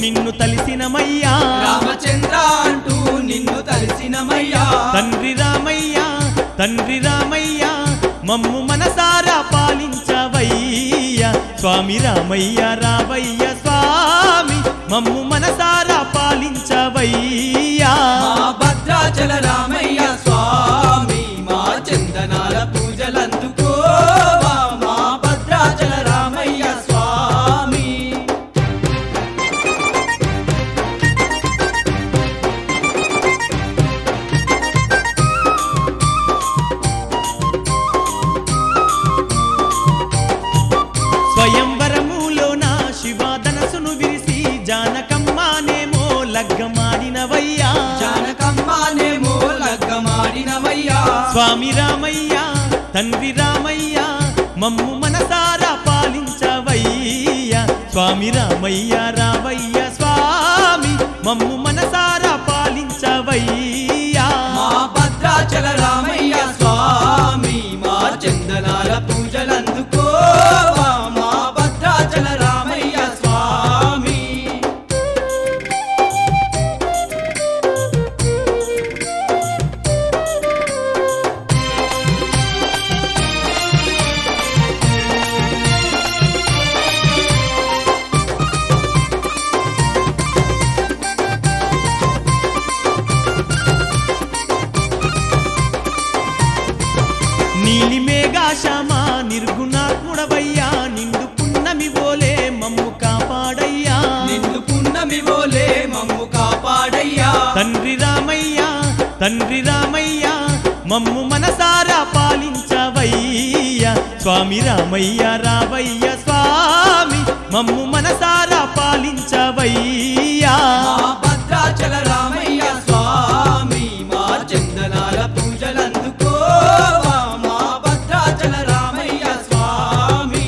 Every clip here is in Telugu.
నిన్ను తలిసినమయ్యా రామచంద్ర అంటూ నిన్ను తలిసినమయ్యా తండ్రి రామయ్య తండ్రి రామయ్య మమ్ము మనసారా పాలించవయ్య స్వామి రామయ్య రావయ్య స్వామి మమ్ము మనసారా పాలించవయ్యా మా భద్రాచల రామయ్య స్వామి మా చందనాల పూజలందుకోవా మా భద్రాచల రామయ్య స్వామి స్వయంవరములోన శివాధనసును విరిసి జానకమ్మానేమో లగ్గమాడినవయ్యా జానకమ్మానేమో లగ్గమాడినవయ్యా స్వామి రామయ్య తండ్రి రామయ్య మమ్ము మనసారా పాలించవయ్య స్వామి రామయ్య రావయ్య స్వామి మమ్ము మనసారా పాలించవయ్యా మా భద్రాచల రామయ్య స్వామి మా చందనాల పూజలందుకోవా మా భద్రాచల రామయ్య స్వామి నీలి మేఘాశమా నిర్గుణాత్ముడవయ్యా నిండు పున్నమి బోలే మమ్ము కాపాడయ్యా నిన్ను పున్నమి బోలే మమ్ము కాపాడయ్యా తండ్రి రామయ్య తండ్రి రామయ్య మమ్ము మనసారా పాలించవయ్య స్వామి రామయ్య రావయ్య స్వామి మమ్ము మనసారా పాలించవయ్యా మా భద్రాచల రామయ్య స్వామి మా చందనాల పూజలందుకోవా మా భద్రాచల రామయ్య స్వామి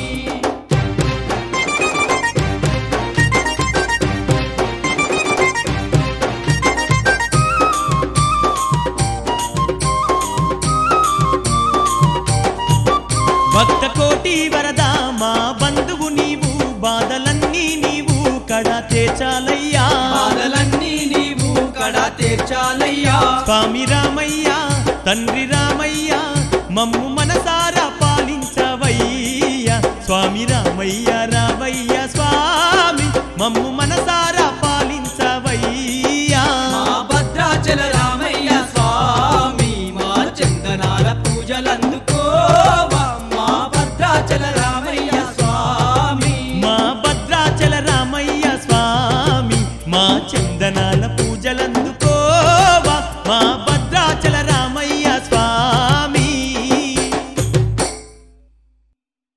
భక్త కోటి వరద మా బంధువు నీవు బాధలన్నీ నీవు కడా తేచాలయ్యా బాధలన్నీ నీవు కడా తీర్చాలయ్యా స్వామి రామయ్య తండ్రి రామయ్య మమ్ము మనసారా పాలించవయ్య స్వామి రామయ్య రావయ్య స్వామి మమ్ము మనసారా పాలించవయ్యా మా భద్రాచల రామయ్య స్వామి మా చందనాల పూజలందుకోవా మా భద్రాచల రామయ్య స్వామి మా భద్రాచల రామయ్య స్వామి మా చందనాల పూజలందు